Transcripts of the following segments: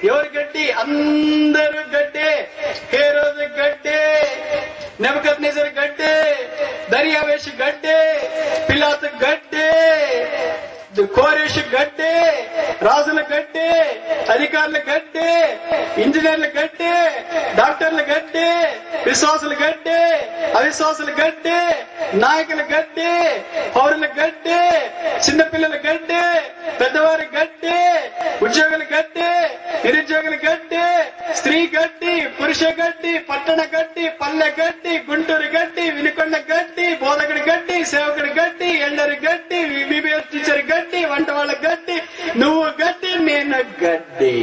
ఎవరు గడ్డి అందరూ గడ్డే ఏ రోజు గడ్డే నెమకత్ నిజర్ గడ్డే దర్యావేష్ గడ్డే పిలాత్ గడ్డే కోరేష్ గడ్డే రాజుల గడ్డే అధికారుల గడ్డే ఇంజనీర్ల గడ్డే డాక్టర్ల గడ్డే విశ్వాసుల గడ్డే అవిశ్వాసుల గడ్డే నాయకుల గడ్డే పౌరుల గడ్డే చిన్నపిల్లల గడ్డే పెద్దవారి గడ్డే ఉద్యోగుల గడ్డే నిరుద్యోగుల గడ్డే స్త్రీ గడ్డి పురుష గడ్డి పట్టణ గడ్డి పల్లె గడ్డి గుంటూరు గడ్డి వినుకొండ గడ్డి బోధకుడి గడ్డి సేవకుడి గడ్డి ఎండరి గడ్డి బీబీఎస్ టీచర్ గడ్డి వంట వాళ్ళ గడ్డి నువ్వు గడ్డి నేను గడ్డి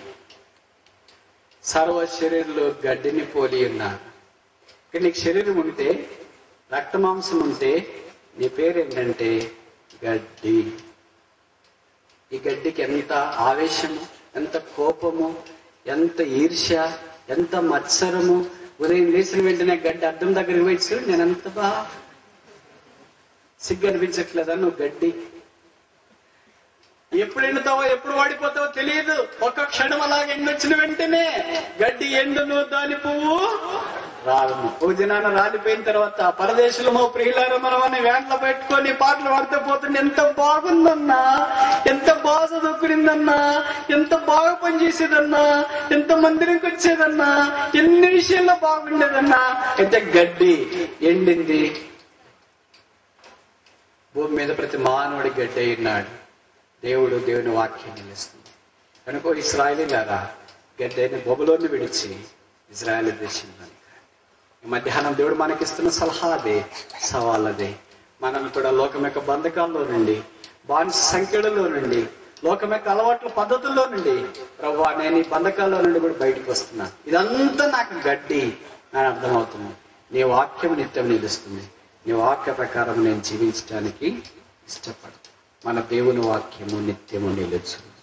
సర్వ శరీరంలో గడ్డిని పోలి ఉన్నారు ఇక నీకు శరీరం ఉంటే రక్త మాంసం ఉంటే నీ పేరు ఏంటంటే గడ్డి ఈ గడ్డికి ఎంత ఆవేశము ఎంత కోపము ఎంత ఈర్ష్య ఎంత మత్సరము ఉదయం లేచిన వెంటనే గడ్డి అద్దం దగ్గరికి పోయి చూడు నేను ఎంత బా సిగ్గు అనిపించట్లేదా నువ్వు గడ్డి ఎప్పుడు ఎండుతావో ఎప్పుడు వాడిపోతావో తెలియదు ఒక క్షణం అలాగ ఎండొచ్చిన వెంటనే గడ్డి ఎండును దాని పువ్వు రాలము ఓ దినాన రాలిపోయిన తర్వాత పరదేశంలో ప్రియులార మనం అని వ్యాంట్లో పెట్టుకొని పాటలు పాడితే పోతుండే ఎంత బాగుందన్నా ఎంత బాగా చదువుకునిందన్నా ఎంత బాగా పనిచేసేదన్నా ఎంత మందిరంకి వచ్చేదన్నా ఎన్ని విషయాల్లో బాగుండేదన్నా అయితే గడ్డి ఎండింది భూమి మీద ప్రతి మానవుడి గడ్డి అయినాడు దేవుడు దేవుని వాక్యం నిలుస్తుంది కనుక ఇస్రాయలీలారా గడ్డైన బొబులోని విడిచి ఇజ్రాయల్ దేశంలోని ఈ మధ్యాహ్నం దేవుడు మనకిస్తున్న సలహా అదే సవాల్ అదే మనం కూడా లోకం యొక్క బంధకాల్లో నుండి బానిస సంఖ్యలలో నుండి లోకం యొక్క అలవాట్ల పద్ధతుల్లో నుండి ప్రభు నేను ఈ బంధకాల్లో నుండి కూడా బయటకు వస్తున్నా ఇదంతా నాకు గడ్డి అని అర్థమవుతుంది నీ వాక్యం నిత్యం నిలుస్తుంది నీ వాక్య ప్రకారం నేను జీవించడానికి ఇష్టపడతాను మన దేవుని వాక్యము నిత్యము నిలుచు